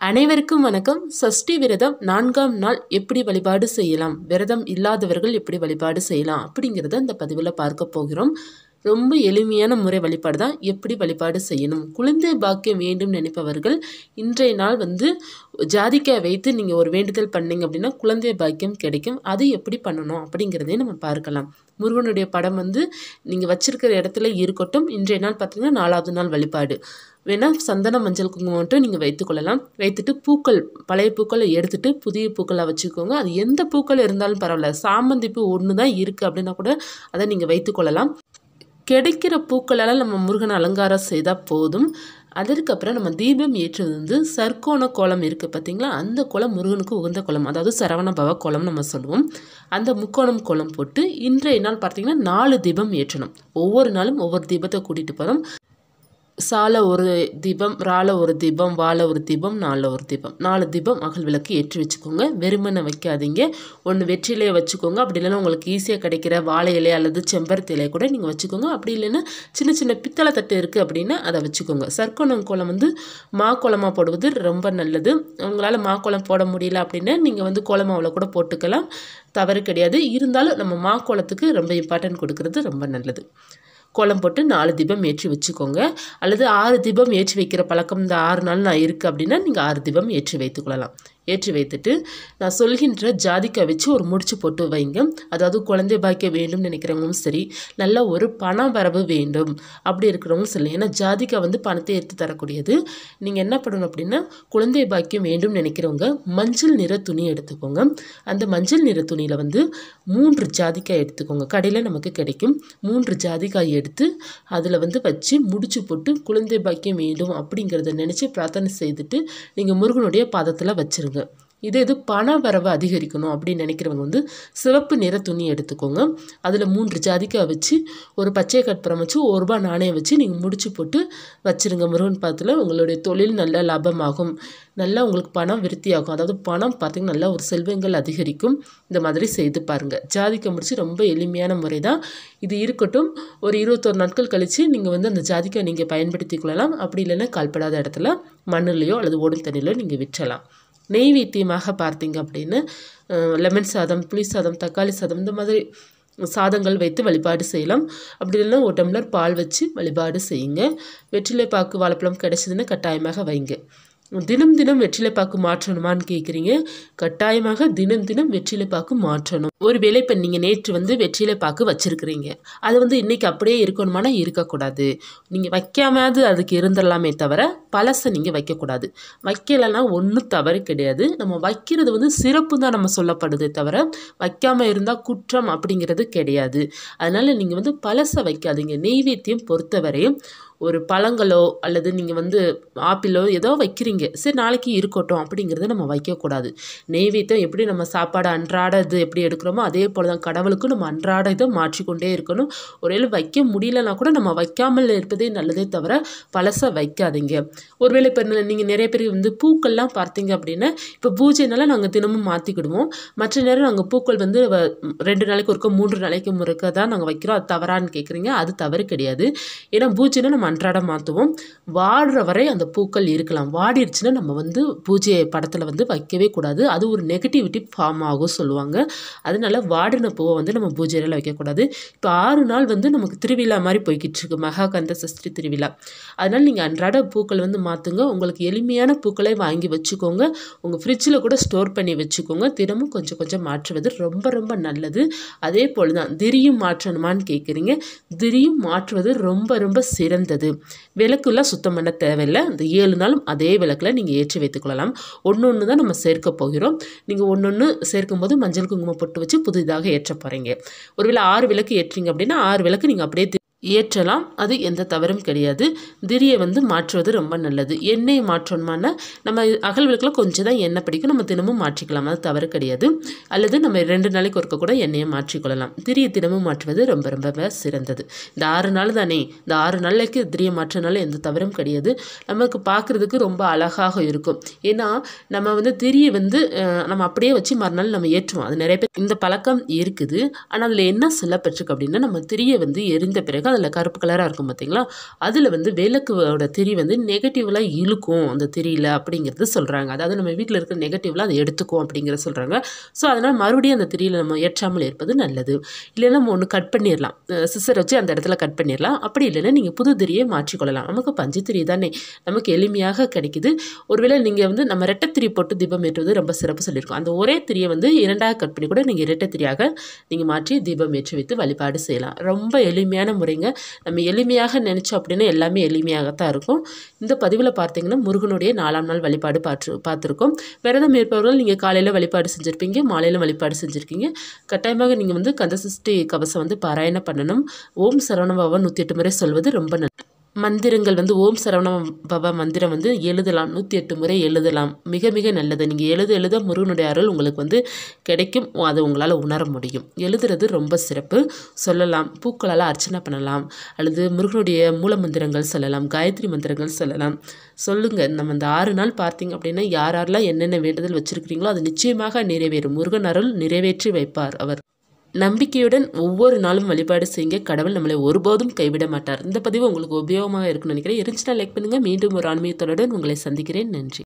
அனைவருக்கும் வணக்கம் சஷ்டி விரதம் நான்காம் நாள் எப்படி வழிபாடு செய்யலாம் விரதம் இல்லாதவர்கள் எப்படி வழிபாடு செய்யலாம் அப்படிங்கிறத இந்த பதிவில் பார்க்க போகிறோம் ரொம்ப எளிமையான முறை வழிபாடு தான் எப்படி வழிபாடு செய்யணும் குழந்தை பாக்கியம் வேண்டும் நினைப்பவர்கள் இன்றைய நாள் வந்து ஜாதிக்காய் வைத்து நீங்கள் ஒரு வேண்டுதல் பண்ணீங்க அப்படின்னா குழந்தை பாக்கியம் கிடைக்கும் அது எப்படி பண்ணணும் அப்படிங்கிறதையும் நம்ம பார்க்கலாம் முருகனுடைய படம் வந்து நீங்கள் வச்சிருக்கிற இடத்துல இருக்கட்டும் இன்றைய நாள் பார்த்தீங்கன்னா நாலாவது நாள் வழிபாடு வேணால் சந்தன மஞ்சள் குங்குமம் மட்டும் நீங்கள் வைத்துக்கொள்ளலாம் வைத்துட்டு பூக்கள் பழைய பூக்களை எடுத்துட்டு புதிய பூக்களை வச்சுக்கோங்க அது எந்த பூக்கள் இருந்தாலும் பரவாயில்ல சாமந்தி பூ ஒன்று தான் இருக்குது அப்படின்னா கூட அதை நீங்கள் வைத்துக்கொள்ளலாம் கிடைக்கிற பூக்களால் நம்ம முருகனை அலங்காரம் செய்தால் போதும் அதற்கப்புறம் நம்ம தீபம் ஏற்றுவது வந்து சர்க்கோண கோலம் இருக்குது பார்த்தீங்களா அந்த கோலம் முருகனுக்கு உகந்த கோலம் அதாவது சரவண பவ கோலம் நம்ம சொல்லுவோம் அந்த முக்கோணம் கோலம் போட்டு இன்றைய நாள் பார்த்தீங்கன்னா நாலு தீபம் ஏற்றணும் ஒவ்வொரு நாளும் ஒவ்வொரு தீபத்தை கூட்டிகிட்டு போகிறோம் சால ஒரு தீபம் ரால ஒரு தீபம் வாழ ஒரு தீபம் நாலில் ஒரு தீபம் நாலு தீபம் அகல் விளக்கு ஏற்றி வச்சுக்கோங்க வெறுமனை வைக்காதீங்க ஒன்று வெற்றிலையை வச்சுக்கோங்க அப்படி இல்லைன்னா உங்களுக்கு ஈஸியாக கிடைக்கிற வாழை இலை அல்லது செம்பருத்தி இலையை கூட நீங்கள் வச்சுக்கோங்க அப்படி இல்லைன்னா சின்ன சின்ன பித்தளை தட்டு இருக்குது அப்படின்னா அதை வச்சுக்கோங்க சர்க்கோணம் கோலம் வந்து மா கோலமாக போடுவது ரொம்ப நல்லது உங்களால் மா கோலம் போட முடியல அப்படின்னா நீங்கள் வந்து கோலமாவில் கூட போட்டுக்கலாம் தவறு கிடையாது இருந்தாலும் நம்ம மா கோலத்துக்கு ரொம்ப இம்பார்ட்டன்ட் கொடுக்கறது ரொம்ப நல்லது கோலம் போட்டு நாலு தீபம் ஏற்றி வச்சுக்கோங்க அல்லது ஆறு தீபம் ஏற்றி வைக்கிற பழக்கம் இந்த ஆறு நாள் நான் இருக்குது அப்படின்னா நீங்கள் ஆறு தீபம் ஏற்றி வைத்துக்கொள்ளலாம் ஏற்றி வைத்துட்டு நான் சொல்கின்ற ஜாதிக்காய் வச்சு ஒரு முடிச்சு போட்டு வைங்க அதாவது குழந்தை பாக்கியம் வேண்டும் நினைக்கிறவங்களும் சரி நல்ல ஒரு பண வரவு வேண்டும் அப்படி இருக்கிறவங்களும் சரி ஏன்னா ஜாதிக்காய் வந்து பணத்தை எடுத்து தரக்கூடியது நீங்கள் என்ன பண்ணணும் அப்படின்னா குழந்தை பாக்கியம் வேண்டும் நினைக்கிறவங்க மஞ்சள் நிற துணி எடுத்துக்கோங்க அந்த மஞ்சள் நிற துணியில் வந்து மூன்று ஜாதிக்காய் எடுத்துக்கோங்க கடையில் நமக்கு கிடைக்கும் மூன்று ஜாதிக்காய் எடுத்து அதில் வந்து வச்சு முடிச்சு போட்டு குழந்தை பாக்கியம் வேண்டும் அப்படிங்கிறத நினச்சி பிரார்த்தனை செய்துட்டு நீங்கள் முருகனுடைய பாதத்தில் வச்சுருங்க இதே இது பண வரவு அதிகரிக்கணும் அப்படின்னு நினைக்கிறவங்க வந்து சிவப்பு நிற துணி எடுத்துக்கோங்க அதில் மூன்று ஜாதிக்காய் வச்சு ஒரு பச்சை கற்பூரம் வச்சு ஒரு ரூபா நாணயம் வச்சு நீங்கள் முடிச்சு போட்டு வச்சுருங்க முருகன் பாதத்தில் உங்களுடைய தொழில் நல்ல லாபமாகும் நல்லா உங்களுக்கு பணம் விருத்தியாகும் அதாவது பணம் பார்த்திங்கன்னா நல்லா ஒரு செல்வங்கள் அதிகரிக்கும் இந்த மாதிரி செய்து பாருங்கள் ஜாதிக்காய் முடிச்சு ரொம்ப எளிமையான முறை தான் இது இருக்கட்டும் ஒரு இருபத்தொரு நாட்கள் கழித்து நீங்கள் வந்து அந்த ஜாதிக்காய் நீங்கள் பயன்படுத்தி கொள்ளலாம் அப்படி இல்லைன்னா கால்படாத இடத்துல மண்ணுலேயோ அல்லது ஓடும் தண்ணியிலோ நீங்கள் விற்றலாம் நெய்வேத்தியமாக பார்த்தீங்க அப்படின்னு லெமன் சாதம் புளி சாதம் தக்காளி சாதம் இந்த மாதிரி சாதங்கள் வைத்து வழிபாடு செய்யலாம் அப்படி இல்லைன்னா ஒரு டம்ளர் பால் வச்சு வழிபாடு செய்யுங்க வெற்றிலை பாக்கு வாழைப்பழம் கிடைச்சதுன்னா கட்டாயமாக வைங்க தினம் தினம் வெற்றிலை பாக்கு மாற்றணுமான்னு கேட்குறீங்க கட்டாயமாக தினம் தினம் வெற்றிலை பாக்கு மாற்றணும் ஒரு வேலை இப்போ நீங்கள் நேற்று வந்து வெற்றிலை பாக்கு வச்சுருக்கிறீங்க அது வந்து இன்றைக்கி அப்படியே இருக்கணுமானா இருக்கக்கூடாது நீங்கள் வைக்காமது அதுக்கு இருந்துடலாமே தவிர பழசை நீங்கள் வைக்கக்கூடாது வைக்கலைன்னா ஒன்றும் தவறு கிடையாது நம்ம வைக்கிறது வந்து சிறப்பு தான் நம்ம சொல்லப்படுதே தவிர வைக்காமல் இருந்தால் குற்றம் அப்படிங்கிறது கிடையாது அதனால் நீங்கள் வந்து பழசை வைக்காதீங்க நெய்வேத்தியம் பொறுத்தவரையும் ஒரு பழங்களோ அல்லது நீங்கள் வந்து ஆப்பிளோ ஏதோ வைக்கிறீங்க சரி நாளைக்கு இருக்கட்டும் அப்படிங்கிறத நம்ம வைக்கக்கூடாது நெய்வேத்தியம் எப்படி நம்ம சாப்பாடு அன்றாட இது எப்படி எடுக்கிறோமோ அதே போல் தான் கடவுளுக்கும் நம்ம அன்றாட இதை மாற்றிக்கொண்டே இருக்கணும் ஒருவேளை வைக்க முடியலனா கூட நம்ம வைக்காமல் இருப்பதே நல்லதே தவிர பழசை வைக்காதீங்க ஒருவேளை இப்போ நீங்கள் நிறைய பேர் வந்து பூக்கள்லாம் பார்த்தீங்க அப்படின்னா இப்போ பூஜைனால நாங்கள் தினமும் மாற்றிக்கிடுவோம் மற்ற நேரம் நாங்கள் பூக்கள் வந்து ரெண்டு நாளைக்கு ஒருக்க மூன்று நாளைக்கு முறுக்க தான் நாங்கள் வைக்கிறோம் அது தவறான்னு கேட்குறீங்க அது தவறு கிடையாது ஏன்னா பூஜைனா நம்ம அன்றாடம் மாற்றுவோம் வாடுற வரை அந்த பூக்கள் இருக்கலாம் வாடிடுச்சுன்னா நம்ம வந்து பூஜை படத்தில் வந்து வைக்கவே கூடாது அது ஒரு நெகட்டிவிட்டி ஃபார்ம் ஆகும் சொல்லுவாங்க அதனால வாடின பூவை வந்து நம்ம பூஜையில் வைக்கக்கூடாது இப்போ ஆறு நாள் வந்து நமக்கு திருவிழா மாதிரி போய்கிட்டு இருக்கு மகாகந்த சஷ்டி திருவிழா அதனால் நீங்கள் அன்றாட பூக்கள் வந்து மாற்றுங்க உங்களுக்கு எளிமையான பூக்களை வாங்கி வச்சுக்கோங்க உங்கள் ஃப்ரிட்ஜில் கூட ஸ்டோர் பண்ணி வச்சுக்கோங்க தினமும் கொஞ்சம் கொஞ்சம் மாற்றுவது ரொம்ப ரொம்ப நல்லது அதே போல் தான் திரியும் மாற்றணுமான்னு கேட்குறீங்க திரியும் மாற்றுவது ரொம்ப ரொம்ப சிறந்தது விளக்குலாம் சுத்தம் பண்ண தேவையில்லை அந்த ஏழு நாளும் அதே விளக்கில் நீங்கள் ஏற்றி வைத்துக்கொள்ளலாம் ஒன்று ஒன்று தான் நம்ம சேர்க்க போகிறோம் நீங்கள் ஒன்று ஒன்று சேர்க்கும்போது மஞ்சள் குங்குமம் பொட்டு வச்சு புதிதாக ஏற்ற போகிறீங்க ஒருவேளை ஆறு விளக்கு ஏற்றுறீங்க அப்படின்னா ஆறு விளக்கு நீங்கள் அப்படியே ஏற்றலாம் அது எந்த தவறும் கிடையாது திரியை வந்து மாற்றுவது ரொம்ப நல்லது எண்ணெய் மாற்றணுமானா நம்ம அகல் விளக்கில் கொஞ்சம் தான் எண்ணெய் பிடிக்கும் நம்ம தினமும் மாற்றிக்கலாம் அது தவறு கிடையாது அல்லது நம்ம ரெண்டு நாளைக்கு ஒருக்க கூட எண்ணெயை மாற்றிக்கொள்ளலாம் திரியை தினமும் மாற்றுவது ரொம்ப ரொம்ப சிறந்தது இந்த ஆறு நாள் தானே இந்த ஆறு நாளைக்கு திரியை மாற்றினால எந்த தவறும் கிடையாது நமக்கு பார்க்குறதுக்கு ரொம்ப அழகாக இருக்கும் ஏன்னா நம்ம வந்து திரியை வந்து நம்ம அப்படியே வச்சு மறுநாள் நம்ம ஏற்றுவோம் அது நிறைய பேர் இந்த பழக்கம் இருக்குது ஆனால் அதில் என்ன சொல்லப்பட்டிருக்கு அப்படின்னா நம்ம திரியை வந்து எரிந்த பிறகு பார்த்தீங்கன்னா அதில் கருப்பு கலராக இருக்கும் பார்த்தீங்களா அதில் வந்து விளக்கோட திரி வந்து நெகட்டிவ்லாம் இழுக்கும் அந்த திரியில் அப்படிங்கிறது சொல்கிறாங்க அதாவது நம்ம வீட்டில் இருக்கிற நெகட்டிவ்லாம் அதை எடுத்துக்கும் அப்படிங்கிறத சொல்கிறாங்க ஸோ அதனால் மறுபடியும் அந்த திரியில் நம்ம ஏற்றாமல் இருப்பது நல்லது இல்லைன்னா நம்ம ஒன்று கட் பண்ணிடலாம் சிசர் வச்சு அந்த இடத்துல கட் பண்ணிடலாம் அப்படி இல்லைன்னா நீங்கள் புது திரியை மாற்றிக்கொள்ளலாம் நமக்கு பஞ்சு திரி தானே நமக்கு எளிமையாக கிடைக்குது ஒருவேளை நீங்கள் வந்து நம்ம ரெட்டை திரி போட்டு தீபம் ஏற்றுவது ரொம்ப சிறப்பு சொல்லியிருக்கோம் அந்த ஒரே திரியை வந்து இரண்டாக கட் பண்ணி கூட நீங்கள் இரட்டை திரியாக நீங்கள் மாற்றி தீபம் ஏற்றி வைத்து வழிபாடு செய்யலாம் ரொம்ப எளிமையான முறைங்க நம்ம எளிமையாக நினச்சோம் அப்படின்னா எல்லாமே எளிமையாகத்தான் இருக்கும் இந்த பதிவில் பார்த்தீங்கன்னா முருகனுடைய நாலாம் நாள் வழிபாடு பார்த்து பார்த்துருக்கோம் விரதம் இருப்பவர்கள் நீங்கள் காலையில் வழிபாடு செஞ்சுருப்பீங்க மாலையில் வழிபாடு செஞ்சுருக்கீங்க கட்டாயமாக நீங்கள் வந்து கந்தசஷ்டி கவசம் வந்து பாராயணம் பண்ணணும் ஓம் சரவணபவன் நூற்றி எட்டு முறை சொல்வது ரொம்ப நல்லது மந்திரங்கள் வந்து ஓம் சரவண பவ மந்திரம் வந்து எழுதலாம் நூற்றி எட்டு முறை எழுதலாம் மிக மிக நல்லது நீங்கள் எழுத எழுத முருகனுடைய அருள் உங்களுக்கு வந்து கிடைக்கும் அதை உங்களால் உணர முடியும் எழுதுறது ரொம்ப சிறப்பு சொல்லலாம் பூக்களால் அர்ச்சனை பண்ணலாம் அல்லது முருகனுடைய மூல மந்திரங்கள் சொல்லலாம் காயத்ரி மந்திரங்கள் சொல்லலாம் சொல்லுங்கள் நம்ம இந்த ஆறு நாள் பார்த்தீங்க அப்படின்னா யார் யாரெல்லாம் என்னென்ன வேண்டுதல் வச்சுருக்கிறீங்களோ அது நிச்சயமாக நிறைவேறும் முருகன் அருள் நிறைவேற்றி வைப்பார் அவர் நம்பிக்கையுடன் ஒவ்வொரு நாளும் வழிபாடு செய்யுங்க கடவுள் நம்மளை ஒருபோதும் கைவிட மாட்டார் இந்த பதிவு உங்களுக்கு உபயோகமாக இருக்குன்னு நினைக்கிறேன் இருந்துச்சுன்னா லைக் பண்ணுங்கள் மீண்டும் ஒரு ஆன்மீகத்தோடுடன் உங்களை சந்திக்கிறேன் நன்றி